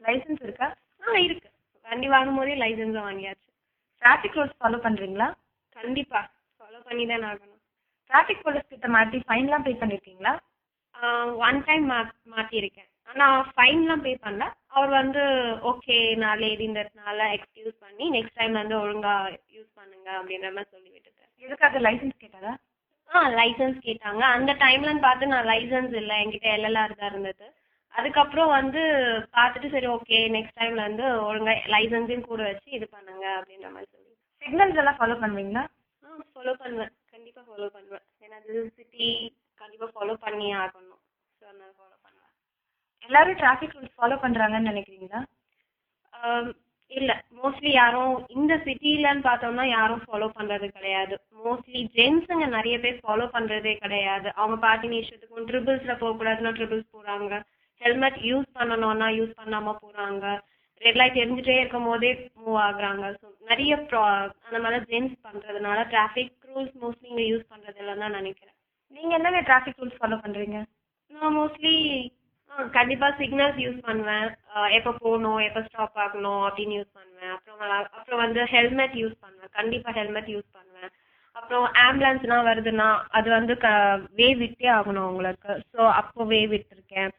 Licence இருக்கா ஆ இருக்கு வண்டி வாங்கும் போதே லைசன்ஸும் வாங்கியாச்சு டிராஃபிக் ரூல்ஸ் ஃபாலோ பண்றீங்களா கண்டிப்பா ஃபாலோ பண்ணி தான் ஆகணும் டிராஃபிக் போலீஸ் கிட்ட மாட்டி ஃபைன்லாம் பே பண்ணிருக்கீங்களா ஒன் டைம் மா மாட்டியிருக்கேன் ஆனால் ஃபைன்லாம் பே பண்ணல அவர் வந்து ஓகே நான் லேடின்றதுனால எக்ஸ்கியூஸ் பண்ணி நெக்ஸ்ட் டைம் வந்து ஒழுங்கா யூஸ் பண்ணுங்க அப்படின்ற மாதிரி சொல்லி விட்டுட்டேன் எதுக்காக லைசென்ஸ் கேட்டாரா ஆ லைசன்ஸ் கேட்டாங்க அந்த டைம்லன்னு பார்த்து நான் லைசன்ஸ் இல்லை என்கிட்ட எல்எல்ஆர் தான் இருந்தது அதுக்கப்புறம் வந்து பார்த்துட்டு சரி ஓகே நெக்ஸ்ட் டைம்ல வந்து ஒழுங்கா லைசன்ஸையும் கூட வச்சு இது பண்ணுங்க அப்படின்ற மாதிரி சொல்லி சிக்னல்ஸ் எல்லாம் ஃபாலோ பண்ணுவீங்களா ஆ ஃபாலோ பண்ணுவேன் கண்டிப்பாக ஃபாலோ பண்ணுவேன் ஏன்னா அது சிட்டி கண்டிப்பாக ஃபாலோ பண்ணியே ஆகணும் ஸோ அதனால ஃபாலோ பண்ணுவேன் எல்லாரும் டிராஃபிக் ரூல்ஸ் ஃபாலோ பண்றாங்கன்னு நினைக்கிறீங்களா ஆம், இல்ல மோஸ்ட்லி யாரும் இந்த சிட்டிலன்னு பார்த்தோம்னா யாரும் ஃபாலோ பண்றது கிடையாது மோஸ்ட்லி ஜென்ஸுங்க நிறைய பேர் ஃபாலோ பண்றதே கிடையாது அவங்க பாட்டின இஷ்டத்துக்கும் ட்ரிபிள்ஸ்ல போகக்கூடாதுன்னா ட்ரிபிள்ஸ் போறாங்க ஹெல்மெட் யூஸ் பண்ணணும்னா யூஸ் பண்ணாம போறாங்க ரெட் லைட் எரிஞ்சிட்டே இருக்கும் போதே மூவ் ஆகுறாங்க ஸோ நிறைய ப்ரா அந்த மாதிரி ஜென்ஸ் பண்றதுனால டிராஃபிக் ரூல்ஸ் மோஸ்ட்லி இங்க யூஸ் பண்றது இல்லைன்னு தான் நினைக்கிறேன் நீங்க என்னென்ன டிராஃபிக் ரூல்ஸ் ஃபாலோ பண்றீங்க நான் மோஸ்ட்லி கண்டிப்பாக சிக்னல்ஸ் யூஸ் பண்ணுவேன் எப்போ போகணும் எப்போ ஸ்டாப் ஆகணும் அப்படின்னு யூஸ் பண்ணுவேன் அப்புறம் வ- அப்புறம் வந்து ஹெல்மெட் யூஸ் பண்ணுவேன் கண்டிப்பாக ஹெல்மெட் யூஸ் பண்ணுவேன் அப்புறம் ஆம்புலன்ஸ்லாம் வருதுன்னா அது வந்து க வே விட்டே ஆகணும் உங்களுக்கு ஸோ அப்போ வே விட்டுருக்கேன்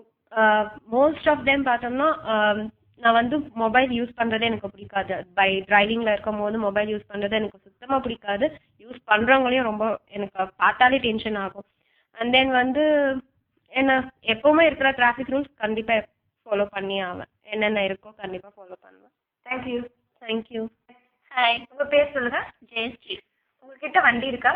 மோஸ்ட் ஆஃப் தெம் பார்த்தோம்னா ஆம், நான் வந்து மொபைல் யூஸ் பண்ணுறதே எனக்கு பிடிக்காது பை டிரைவிங்கில் இருக்கும் போது மொபைல் யூஸ் பண்ணுறது எனக்கு சுத்தமாக பிடிக்காது யூஸ் பண்ணுறவங்களையும் ரொம்ப எனக்கு பார்த்தாலே டென்ஷன் ஆகும் அண்ட் தென் வந்து என்ன எப்பவுமே இருக்கிற டிராஃபிக் ரூல்ஸ் கண்டிப்பா ஃபாலோ பண்ணி ஆவேன் என்னென்ன இருக்கோ கண்டிப்பா ஃபாலோ பண்ணுவேன் தேங்க்யூ தேங்க்யூ ஹாய் உங்க பேர் சொல்லுங்க ஜெயஸ்ரீ உங்ககிட்ட வண்டி இருக்கா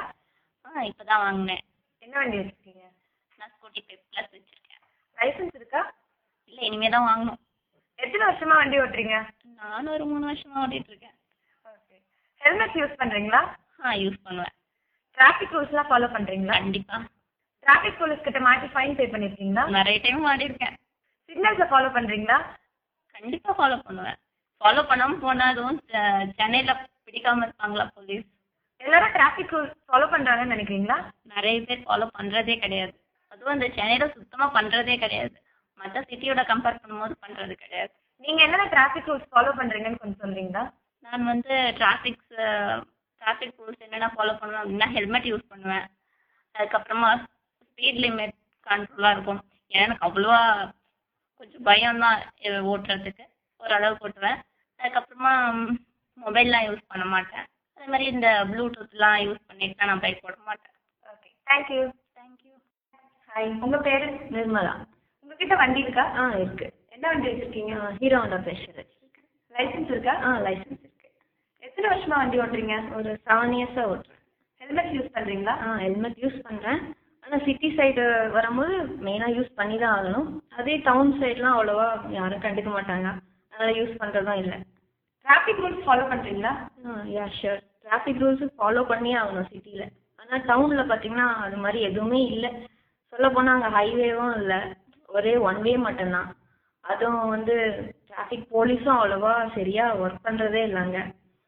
ஆ இப்போ தான் வாங்கினேன் என்ன வண்டி வச்சிருக்கீங்க நான் ஸ்கூட்டி பே ப்ளஸ் வச்சுருக்கேன் லைசென்ஸ் இருக்கா இல்லை இனிமே தான் வாங்கணும் எத்தனை வருஷமா வண்டி ஓட்டுறீங்க நானும் ஒரு மூணு வருஷமா ஓட்டிட்டு இருக்கேன் ஓகே ஹெல்மெட் யூஸ் பண்றீங்களா ஆ யூஸ் பண்ணுவேன் டிராஃபிக் ரூல்ஸ்லாம் ஃபாலோ பண்றீங்களா கண்டிப்பா டிராஃபிக் போலீஸ் கிட்ட மாட்டி ஃபைன் பே பண்ணிருக்கீங்களா நிறைய டைம் மாட்டிருக்கேன் சிக்னல்ஸை ஃபாலோ பண்றீங்களா கண்டிப்பா ஃபாலோ பண்ணுவேன் ஃபாலோ பண்ணாம போனா அதுவும் செ- சென்னையில பிடிக்காம இருப்பாங்களா போலீஸ் எல்லாரும் டிராஃபிக் ரூல்ஸ் ஃபாலோ பண்றாங்கன்னு நினைக்கிறீங்களா நிறைய பேர் ஃபாலோ பண்றதே கிடையாது அதுவும் இந்த சென்னையில சுத்தமா பண்றதே கிடையாது மற்ற சிட்டியோட கம்பேர் பண்ணும்போது பண்றது கிடையாது நீங்க என்னென்ன டிராஃபிக் ரூல்ஸ் ஃபாலோ பண்றீங்கன்னு கொஞ்சம் சொல்றீங்களா நான் வந்து டிராஃபிக்ஸ் டிராஃபிக் ரூல்ஸ் என்னென்ன ஃபாலோ பண்ணுவேன் அப்படின்னா ஹெல்மெட் யூஸ் பண்ணுவேன் அதுக்கப்புறமா ஸ்பீட் லிமிட் கண்ட்ரோலாக இருக்கும் ஏன்னா எனக்கு அவ்வளோவா கொஞ்சம் பயம்தான் இது ஓட்டுறதுக்கு ஓரளவுக்கு ஓட்டுவேன் அதுக்கப்புறமா மொபைல்லாம் யூஸ் பண்ண மாட்டேன் அதே மாதிரி இந்த ப்ளூடூத்லாம் யூஸ் பண்ணிட்டு நான் பைக் ஓட மாட்டேன் ஓகே தேங்க்யூ தேங்க்யூ ஹாய் உங்க பேரு நிர்மலா உங்ககிட்ட வண்டி இருக்கா ஆ இருக்கு என்ன வண்டி வச்சிருக்கீங்க ஹீரோ ஹோண்டா பேஷர் வச்சிருக்கேன் லைசென்ஸ் இருக்கா ஆ லைசன்ஸ் இருக்கு எத்தனை வருஷமா வண்டி ஓட்டுறீங்க ஒரு செவன் இயர்ஸாக ஓட்டுறேன் ஹெல்மெட் யூஸ் பண்றீங்களா ஆ ஹெல்மெட் யூஸ் பண்ணுறேன் ஆனால் சிட்டி சைடு வரும்போது மெயினாக யூஸ் பண்ணி தான் ஆகணும் அதே டவுன் சைட்லாம் அவ்வளோவா யாரும் கண்டுக்க மாட்டாங்க அதனால் யூஸ் பண்ணுறதும் இல்லை டிராஃபிக் ரூல்ஸ் ஃபாலோ பண்றீங்களா yeah sure traffic rules follow பண்ணி ஆகணும் சிட்டியில் ஆனால் டவுனில் பார்த்தீங்கன்னா அது மாதிரி எதுவுமே இல்லை சொல்லப்போனால் அங்கே ஹைவேவும் இல்லை ஒரே ஒன் வே மட்டும்தான் அதுவும் வந்து டிராஃபிக் போலீஸும் அவ்வளோவா சரியாக ஒர்க் பண்ணுறதே இல்லைங்க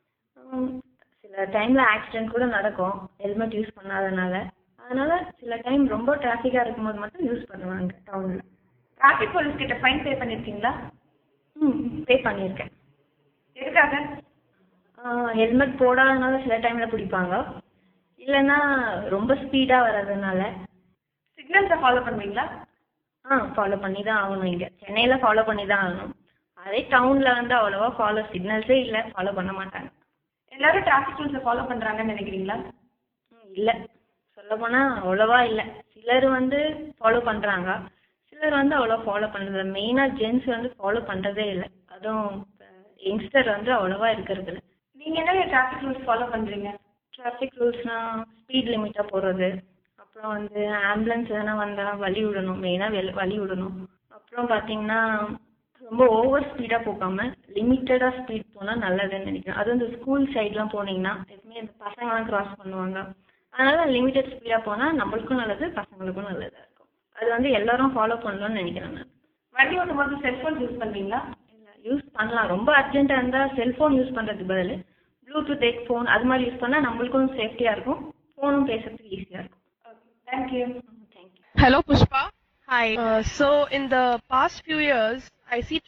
உம், சில டைமில் ஆக்சிடென்ட் கூட நடக்கும் ஹெல்மெட் யூஸ் பண்ணாதனால அதனால சில டைம் ரொம்ப டிராஃபிக்காக இருக்கும்போது மட்டும் யூஸ் பண்ணுவாங்க டவுனில் டிராஃபிக் போலீஸ் கிட்ட ஃபைன் பே பண்ணிருக்கீங்களா ம் பே பண்ணியிருக்கேன் எதுக்காக ஹெல்மெட் போடாதனால சில டைமில் பிடிப்பாங்க இல்லைன்னா ரொம்ப ஸ்பீடாக வர்றதுனால சிக்னல்ஸை ஃபாலோ பண்ணுவீங்களா ஆ ஃபாலோ பண்ணி தான் ஆகணும் இங்கே சென்னையில் ஃபாலோ பண்ணி தான் ஆகணும் அதே டவுனில் வந்து அவ்வளோவா ஃபாலோ சிக்னல்ஸே இல்லை ஃபாலோ பண்ண மாட்டாங்க எல்லாரும் டிராஃபிக் ரூல்ஸை ஃபாலோ பண்றாங்கன்னு நினைக்கிறீங்களா இல்லை சொல்லப்போனால் அவ்வளோவா இல்லை சிலர் வந்து ஃபாலோ பண்ணுறாங்க சிலர் வந்து அவ்வளோ ஃபாலோ பண்ணுறது மெயினாக ஜென்ஸ் வந்து ஃபாலோ பண்ணுறதே இல்லை அதுவும் யங்ஸ்டர் வந்து அவ்வளோவா இருக்கிறது இல்லை நீங்க என்ன டிராஃபிக் ரூல்ஸ் ஃபாலோ பண்றீங்க டிராஃபிக் ரூல்ஸ்னால் ஸ்பீட் லிமிட்டாக போகிறது அப்புறம் வந்து ஆம்புலன்ஸ் எதனா வந்தால் வழி விடணும் மெயினாக வெ வழி விடணும் அப்புறம் பார்த்தீங்கன்னா ரொம்ப ஓவர் ஸ்பீடாக போகாம லிமிட்டடாக ஸ்பீட் போனால் நல்லதுன்னு நினைக்கிறேன் அதுவும் இந்த ஸ்கூல் சைட்லாம் போனீங்கன்னா எப்பவுமே இந்த பசங்கலாம் கிராஸ் பண்ணுவாங்க அதனால லிமிட்டட் ஸ்பீடாக போனால் நம்மளுக்கும் நல்லது பசங்களுக்கும் நல்லதாக இருக்கும் அது வந்து எல்லாரும் ஃபாலோ பண்ணணும்னு நினைக்கிறேன் நான் வண்டி ஓட்டும் போது செல்போன் யூஸ் பண்றீங்களா இல்லை யூஸ் பண்ணலாம் ரொம்ப அர்ஜென்ட்டாக இருந்தால் செல்ஃபோன் யூஸ் பண்ணுறதுக்கு பதில் ப்ளூடூத் ஹெட் ஃபோன் அது மாதிரி யூஸ் பண்ணால் நம்மளுக்கும் சேஃப்டியாக இருக்கும் ஃபோனும் பேசுறதுக்கு ஈஸியாக இருக்கும் thank you thank you Hello, Pushpa. Hi. Uh, so, in the past few years, I see